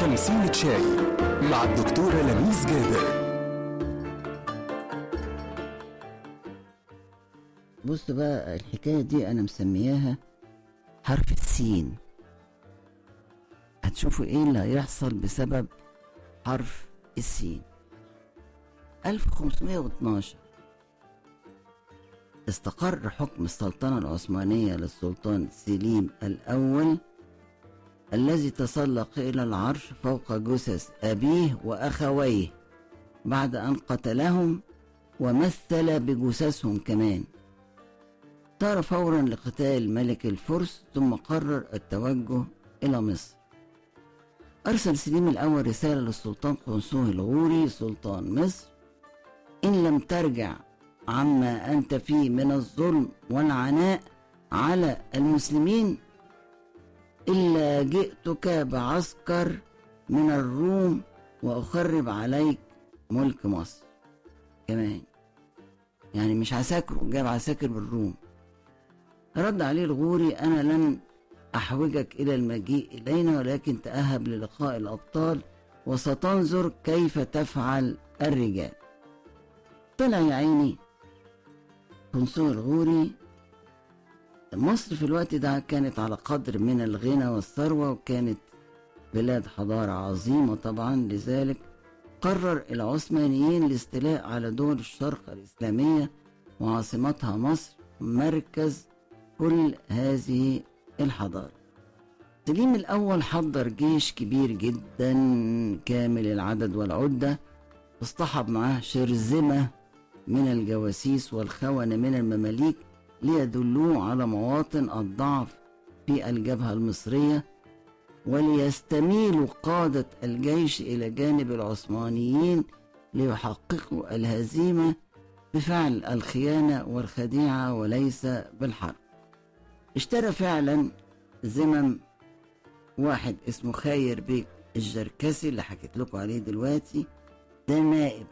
خمسين شاي مع الدكتورة لميس جابر بص بقى الحكاية دي أنا مسمياها حرف السين هتشوفوا إيه اللي هيحصل بسبب حرف السين 1512 استقر حكم السلطنة العثمانية للسلطان سليم الأول الذي تسلق إلى العرش فوق جثث أبيه وأخويه بعد أن قتلهم ومثل بجثثهم كمان اختار فورا لقتال ملك الفرس ثم قرر التوجه إلى مصر أرسل سليم الأول رسالة للسلطان قنصوه الغوري سلطان مصر إن لم ترجع عما أنت فيه من الظلم والعناء على المسلمين إلا جئتك بعسكر من الروم وأخرب عليك ملك مصر كمان يعني مش عساكر جاب عساكر بالروم رد عليه الغوري أنا لن أحوجك إلى المجيء إلينا ولكن تأهب للقاء الأبطال وستنظر كيف تفعل الرجال طلع يا عيني قنصل الغوري مصر في الوقت ده كانت على قدر من الغنى والثروة وكانت بلاد حضارة عظيمة طبعا لذلك قرر العثمانيين الاستيلاء على دول الشرق الإسلامية وعاصمتها مصر مركز كل هذه الحضارة سليم الأول حضر جيش كبير جدا كامل العدد والعدة اصطحب معاه شرذمة من الجواسيس والخونة من المماليك ليدلوه على مواطن الضعف في الجبهة المصرية وليستميل قادة الجيش إلى جانب العثمانيين ليحققوا الهزيمة بفعل الخيانة والخديعة وليس بالحرب اشترى فعلا زمم واحد اسمه خاير بيك الجركسي اللي حكيت لكم عليه دلوقتي ده نائب